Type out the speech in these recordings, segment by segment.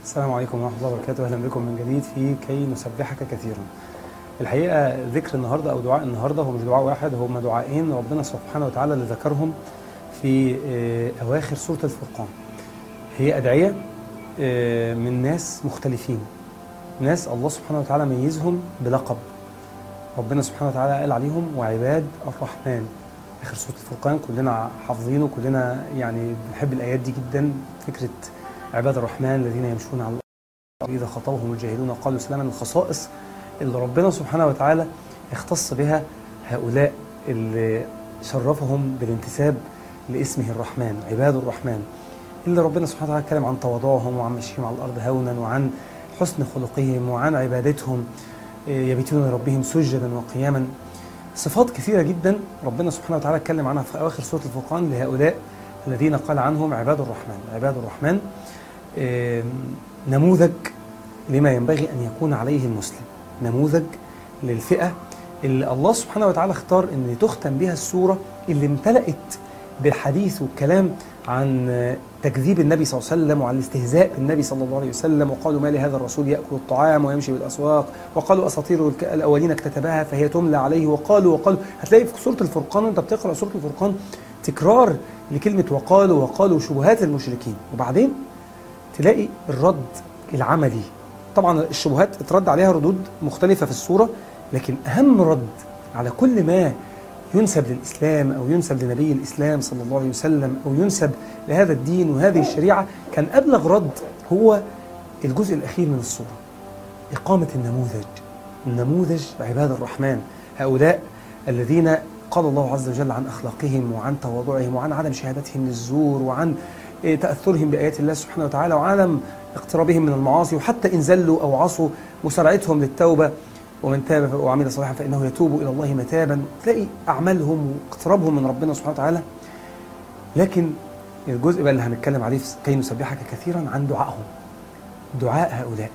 السلام عليكم ورحمة الله وبركاته أهلا بكم من جديد في كي نسبحك كثيرا الحقيقة ذكر النهاردة أو دعاء النهاردة هو مش دعاء واحد هما دعائين ربنا سبحانه وتعالى اللي ذكرهم في آه، أواخر سورة الفرقان هي أدعية آه، من ناس مختلفين ناس الله سبحانه وتعالى ميزهم بلقب ربنا سبحانه وتعالى قال عليهم وعباد الرحمن آخر سورة الفرقان كلنا حافظينه كلنا يعني بنحب الآيات دي جدا فكرة عباد الرحمن الذين يمشون على الأرض إذا خطبهم الجاهلون قالوا سلاما الخصائص اللي ربنا سبحانه وتعالى اختص بها هؤلاء اللي شرفهم بالانتساب لاسمه الرحمن عباد الرحمن اللي ربنا سبحانه وتعالى اتكلم عن تواضعهم وعن مشيهم على الأرض هونا وعن حسن خلقهم وعن عبادتهم إيه، يبيتون لربهم سجدا وقياما صفات كثيرة جدا ربنا سبحانه وتعالى اتكلم عنها في أواخر سورة الفرقان لهؤلاء الذين قال عنهم عباد الرحمن عباد الرحمن آم، نموذج لما ينبغي أن يكون عليه المسلم نموذج للفئة اللي الله سبحانه وتعالى اختار أن تختم بها السورة اللي امتلأت بالحديث والكلام عن آه، تكذيب النبي صلى الله عليه وسلم وعن الاستهزاء بالنبي صلى الله عليه وسلم وقالوا ما لهذا الرسول يأكل الطعام ويمشي بالأسواق وقالوا أساطير الك- الأولين اكتتبها فهي تملى عليه وقالوا وقالوا هتلاقي في سورة الفرقان وانت بتقرأ سورة الفرقان تكرار لكلمة وقالوا وقالوا شبهات المشركين وبعدين تلاقي الرد العملي طبعا الشبهات اترد عليها ردود مختلفة في السورة لكن أهم رد على كل ما ينسب للإسلام أو ينسب لنبي الإسلام صلى الله عليه وسلم أو ينسب لهذا الدين وهذه الشريعة كان أبلغ رد هو الجزء الأخير من السورة إقامة النموذج النموذج عباد الرحمن هؤلاء الذين قال الله عز وجل عن أخلاقهم وعن تواضعهم وعن عدم شهادتهم للزور وعن إيه، تأثرهم بآيات الله سبحانه وتعالى وعدم اقترابهم من المعاصي وحتى إن زلوا أو عصوا مسارعتهم للتوبة ومن تاب وعمل صالحا فإنه يتوب إلى الله متابا تلاقي أعمالهم واقترابهم من ربنا سبحانه وتعالى لكن الجزء بقى اللي هنتكلم عليه في كي نسبحك كثيرا عن دعائهم دعاء هؤلاء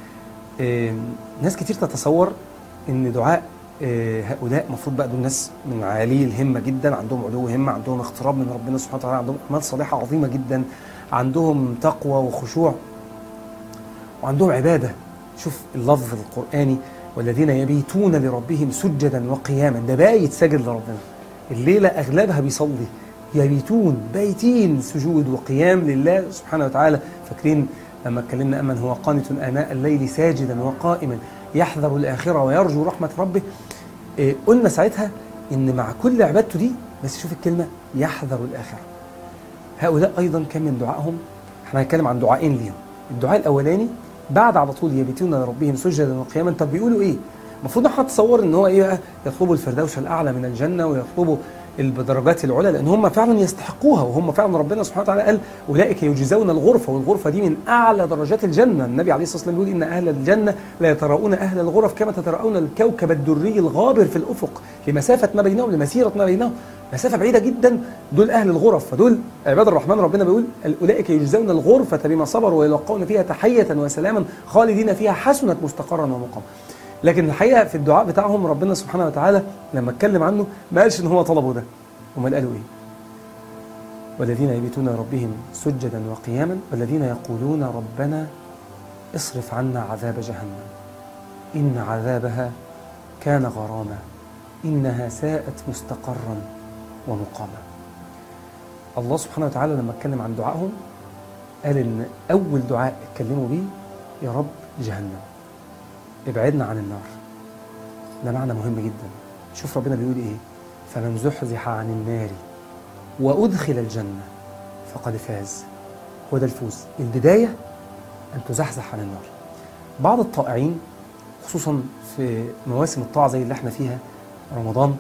آم، ناس كتير تتصور ان دعاء آه، هؤلاء المفروض بقى دول ناس من عالي الهمه جدا عندهم علو همه عندهم اقتراب من ربنا سبحانه وتعالى عندهم اعمال صالحه عظيمه جدا عندهم تقوى وخشوع وعندهم عباده شوف اللفظ القراني والذين يبيتون لربهم سجدا وقياما ده بايت ساجد لربنا الليله اغلبها بيصلي يبيتون بايتين سجود وقيام لله سبحانه وتعالى فاكرين لما اتكلمنا امن هو قانت اناء الليل ساجدا وقائما يحذر الاخره ويرجو رحمه ربه إيه، قلنا ساعتها ان مع كل عبادته دي بس شوف الكلمه يحذر الاخره هؤلاء ايضا كان من دعائهم احنا هنتكلم عن دعائين ليهم الدعاء الاولاني بعد على طول يبيتون لربهم سجدا وقياما طب بيقولوا ايه المفروض احنا نتصور ان هو ايه بقى يطلبوا الفردوس الاعلى من الجنه ويطلبوا الدرجات العلى لان هم فعلا يستحقوها وهم فعلا ربنا سبحانه وتعالى قال اولئك يجزون الغرفه والغرفه دي من اعلى درجات الجنه النبي عليه الصلاه والسلام بيقول ان اهل الجنه لا يتراءون اهل الغرف كما تتراءون الكوكب الدري الغابر في الافق لمسافه ما بينهم لمسيره ما بينهم مسافه بعيده جدا دول اهل الغرف فدول عباد الرحمن ربنا بيقول اولئك يجزون الغرفه بما صبروا ويلقون فيها تحيه وسلاما خالدين فيها حسنت مستقرا ومقاما لكن الحقيقه في الدعاء بتاعهم ربنا سبحانه وتعالى لما اتكلم عنه ما قالش ان هو طلبوا ده امال قالوا ايه والذين يبيتون ربهم سجدا وقياما والذين يقولون ربنا اصرف عنا عذاب جهنم ان عذابها كان غراما انها ساءت مستقرا ومقاما الله سبحانه وتعالى لما اتكلم عن دعائهم قال ان اول دعاء اتكلموا بيه يا رب جهنم ابعدنا عن النار ده معنى مهم جدا شوف ربنا بيقول ايه فمن زحزح عن النار وادخل الجنه فقد فاز هو ده الفوز البدايه ان تزحزح عن النار بعض الطائعين خصوصا في مواسم الطاعه زي اللي احنا فيها رمضان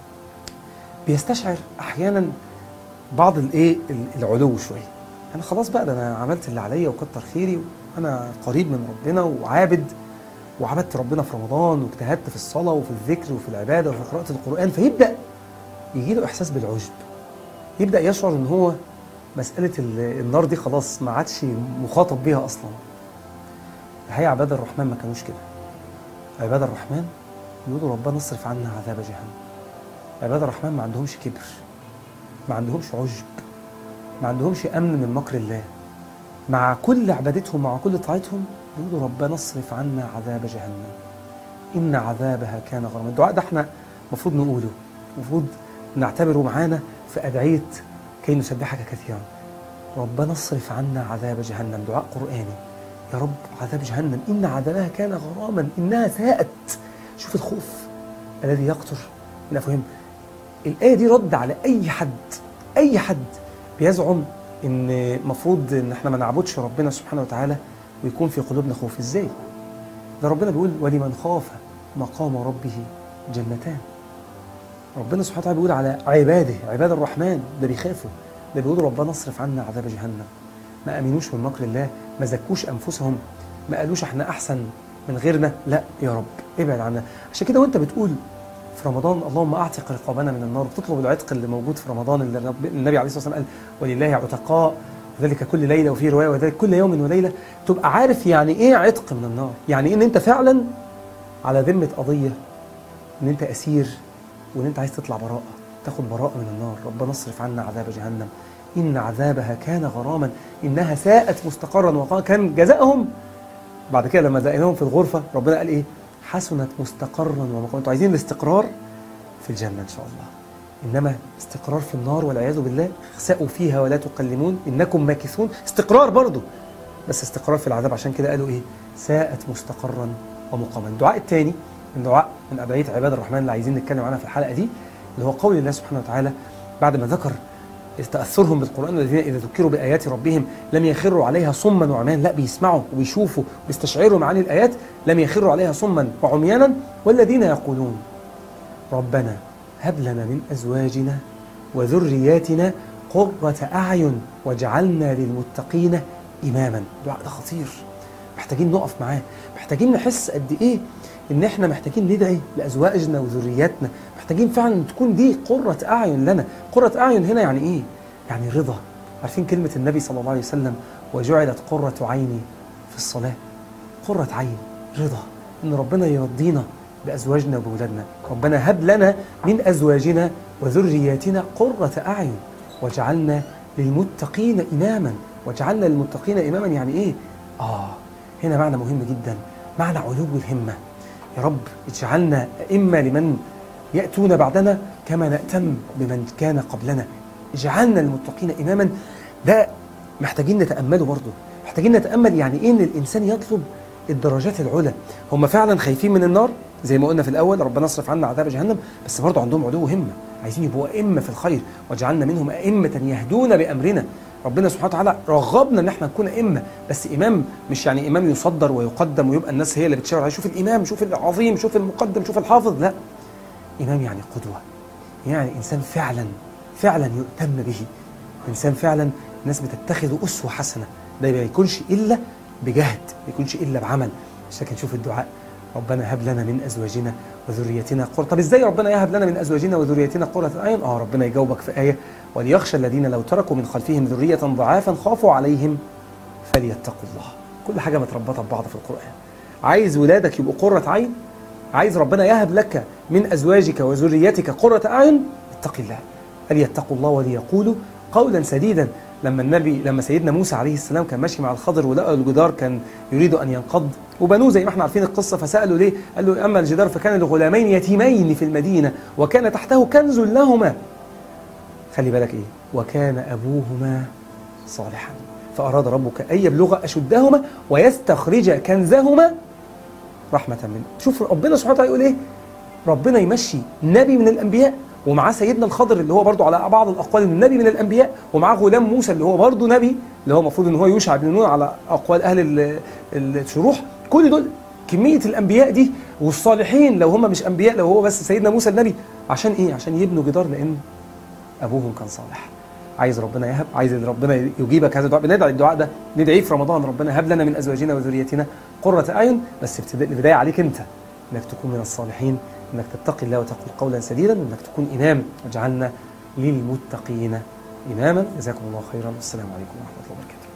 بيستشعر احيانا بعض الايه العلو شويه انا خلاص بقى ده انا عملت اللي عليا وكتر خيري وانا قريب من ربنا وعابد وعبدت ربنا في رمضان واجتهدت في الصلاه وفي الذكر وفي العباده وفي قراءه القران فيبدا يجي له احساس بالعجب يبدا يشعر ان هو مساله ال- النار دي خلاص ما عادش مخاطب بيها اصلا الحقيقه عباد الرحمن ما كانوش كده عباد الرحمن يقولوا ربنا اصرف عنا عذاب جهنم عباد الرحمن ما عندهمش كبر ما عندهمش عجب ما عندهمش امن من مكر الله مع كل عبادتهم مع كل طاعتهم يقولوا ربنا اصرف عنا عذاب جهنم إن عذابها كان غراما الدعاء ده احنا المفروض نقوله المفروض نعتبره معانا في أدعية كي نسبحك كثيرا ربنا اصرف عنا عذاب جهنم دعاء قرآني يا رب عذاب جهنم إن عذابها كان غراما إنها ساءت شوف الخوف الذي يقطر من أفواههم الآية دي رد على أي حد أي حد بيزعم إن مفروض إن إحنا ما نعبدش ربنا سبحانه وتعالى ويكون في قلوبنا خوف إزاي؟ ده ربنا بيقول ولمن خاف مقام ربه جنتان ربنا سبحانه وتعالى بيقول على عباده عباد الرحمن ده بيخافوا ده بيقولوا ربنا اصرف عنا عذاب جهنم ما امنوش من مكر الله ما زكوش انفسهم ما قالوش احنا احسن من غيرنا لا يا رب ابعد عنا عشان كده وانت بتقول في رمضان اللهم اعتق رقابنا من النار بتطلب العتق اللي موجود في رمضان اللي الرب- النبي عليه الصلاه والسلام قال ولله عتقاء وذلك كل ليله وفي روايه وذلك كل يوم وليله تبقى عارف يعني ايه عتق من النار يعني ان انت فعلا على ذمه قضيه ان انت اسير وان انت عايز تطلع براءه تاخد براءه من النار ربنا اصرف عنا عذاب جهنم ان عذابها كان غراما انها ساءت مستقرا وقال كان جزاءهم بعد كده لما زقناهم في الغرفه ربنا قال ايه حسنت مستقرا ومقاما انتوا عايزين الاستقرار في الجنه ان شاء الله انما استقرار في النار والعياذ بالله اخسأوا فيها ولا تكلمون انكم ماكثون استقرار برضه بس استقرار في العذاب عشان كده قالوا ايه ساءت مستقرا ومقاما الدعاء الثاني من دعاء من ادعيه عباد الرحمن اللي عايزين نتكلم عنها في الحلقه دي اللي هو قول الله سبحانه وتعالى بعد ما ذكر تاثرهم بالقران الذين اذا ذكروا بايات ربهم لم يخروا عليها صما وعميانا لا بيسمعوا وبيشوفوا وبيستشعروا معاني الايات لم يخروا عليها صما وعميانا والذين يقولون ربنا هب لنا من ازواجنا وذرياتنا قرة اعين واجعلنا للمتقين اماما الدعاء ده خطير محتاجين نقف معاه محتاجين نحس قد ايه ان احنا محتاجين ندعي لازواجنا وذرياتنا محتاجين فعلا تكون دي قرة اعين لنا قرة اعين هنا يعني ايه يعني رضا عارفين كلمة النبي صلى الله عليه وسلم وجعلت قرة عيني في الصلاة قرة عين رضا ان ربنا يرضينا بازواجنا وبولادنا ربنا هب لنا من ازواجنا وذرياتنا قرة اعين واجعلنا للمتقين اماما واجعلنا للمتقين اماما يعني ايه اه هنا معنى مهم جدا معنى علو الهمه يا رب اجعلنا ائمه لمن ياتون بعدنا كما ناتم بمن كان قبلنا اجعلنا للمتقين اماما ده محتاجين نتامله برضه محتاجين نتامل يعني ايه ان الانسان يطلب الدرجات العلى هم فعلا خايفين من النار زي ما قلنا في الاول ربنا اصرف عنا عذاب جهنم بس برضه عندهم علو همه عايزين يبقوا ائمه في الخير واجعلنا منهم ائمه يهدون بامرنا ربنا سبحانه وتعالى رغبنا ان احنا نكون ائمه بس امام مش يعني امام يصدر ويقدم ويبقى الناس هي اللي بتشاور عليه شوف الامام شوف العظيم شوف المقدم شوف الحافظ لا امام يعني قدوه يعني انسان فعلا فعلا يؤتم به انسان فعلا الناس بتتخذه اسوه حسنه ده ما يكونش الا بجهد ما يكونش الا بعمل عشان كده نشوف الدعاء ربنا هب لنا من ازواجنا وذريتنا قرة طب ازاي ربنا يهب لنا من ازواجنا وذريتنا قرة اعين اه ربنا يجاوبك في ايه وليخشى الذين لو تركوا من خلفهم ذرية ضعافا خافوا عليهم فليتقوا الله كل حاجة متربطة ببعض في القرآن عايز ولادك يبقوا قرة عين عايز ربنا يهب لك من أزواجك وذريتك قرة أعين اتق الله فليتقوا الله وليقولوا قولا سديدا لما النبي لما سيدنا موسى عليه السلام كان ماشي مع الخضر ولقى الجدار كان يريد ان ينقض وبنوه زي ما احنا عارفين القصه فسالوا ليه؟ قال له اما الجدار فكان لغلامين يتيمين في المدينه وكان تحته كنز لهما خلي بالك ايه؟ وكان ابوهما صالحا فاراد ربك ان يبلغ اشدهما ويستخرج كنزهما رحمه منه شوف ربنا سبحانه وتعالى يقول ايه؟ ربنا يمشي نبي من الانبياء ومعاه سيدنا الخضر اللي هو برضه على بعض الاقوال انه نبي من الانبياء ومعاه غلام موسى اللي هو برضه نبي اللي هو المفروض ان هو يوشع بن نون على اقوال اهل ال- الشروح كل دول كميه الانبياء دي والصالحين لو هم مش انبياء لو هو بس سيدنا موسى النبي عشان ايه؟ عشان يبنوا جدار لان ابوهم كان صالح عايز ربنا يهب عايز ربنا يجيبك هذا الدعاء بندعي الدعاء ده ندعيه في رمضان ربنا هب لنا من ازواجنا وذريتنا قرة اعين بس ابتداء البدايه عليك انت انك تكون من الصالحين انك تتقي الله وتقول قولا سديدا وانك تكون امام واجعلنا للمتقين اماما جزاكم الله خيرا والسلام عليكم ورحمه الله وبركاته